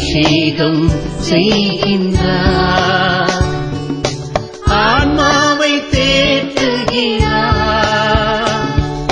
அபிஷேகம் செய்கின்றார் ஆன்மாவை தேற்றுகிறார்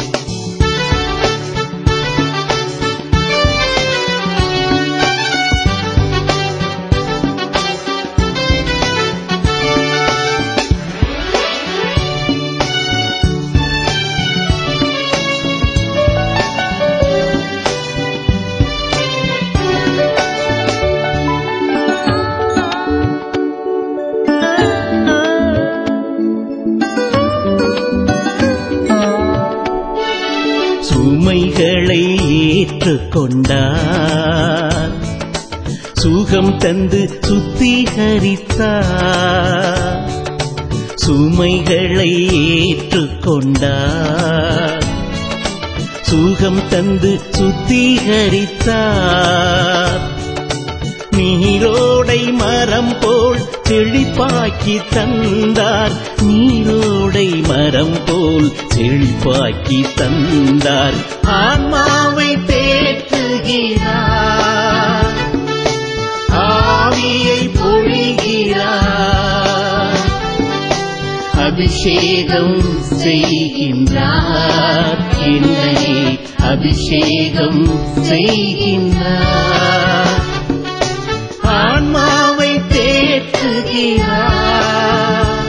சுமைகளை ஏற்றுக்கொண்டார் சுகம் தந்து சுத்திகரித்தார் சுமைகளை ஏற்றுக்கொண்டார் சுகம் தந்து சுத்திகரித்தார் நீரோடை மரம் போல் செழிப்பாக்கி தந்தார் நீரோடை மரம் போல் செழிப்பாக்கி தந்தார் ஆன்மாவை தேற்றுகிறார் ஆவியை பொழிகிறார் அபிஷேகம் செய்கின்றார் என்னை அபிஷேகம் செய்கின்றார் ஆன்மாவை தேற்றுகிறார்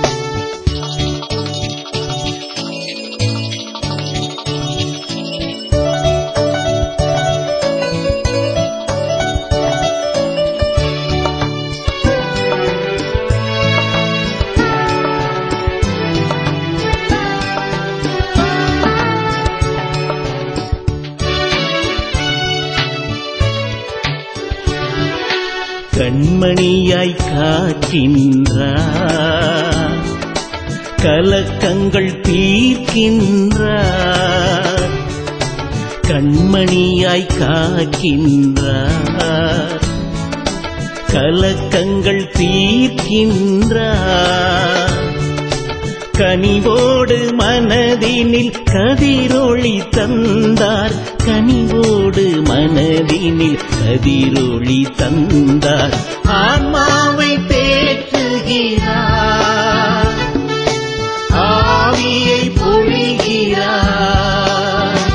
கண்மணியாய் காக்கின்றார் கலக்கங்கள் தீர்க்கின்றார் கண்மணியாய் காக்கின்றார் கலக்கங்கள் தீர்க்கின்றார் கனிவோடு மனதினில் கதிரொளி தந்தார் கனிவோடு மனதினில் கதிரொளி தந்தார் ஆன்மாவை தேற்றுகிறார் ஆவியை பொழிகிறார்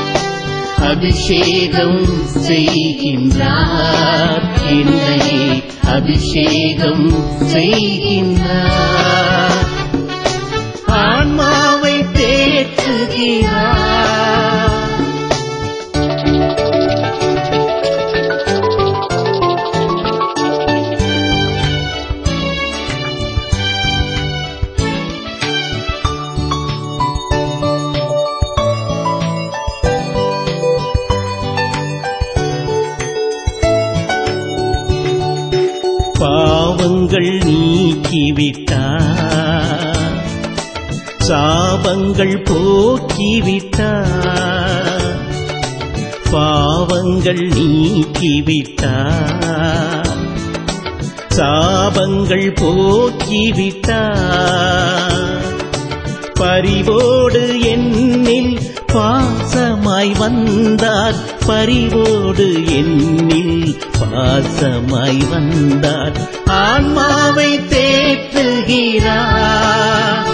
அபிஷேகம் செய்கின்றார் என்னை அபிஷேகம் செய்கின்றார் ஆன்மாவை தேற்றுகிறார் பாவங்கள் நீக்கிவிட்டார் சாபங்கள் போக்கிவிட்டார் பாவங்கள் நீக்கிவிட்டார் சாபங்கள் போக்கிவிட்டார் பரிவோடு என்னில் பாசமாய் வந்தார் பரிவோடு என்னில் பாசமாய் வந்தார் ஆன்மாவை தேற்றுகிறார்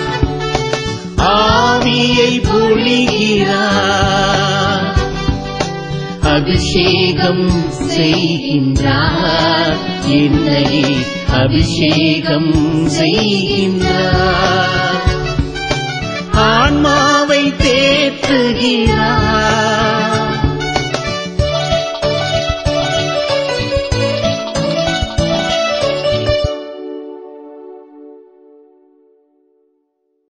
ஆவியை பொழிகிறார் அபிஷேகம் செய்கின்றார் என்னை அபிஷேகம் செய்கின்றார் ஆன்மாவை தேற்றுகிறார்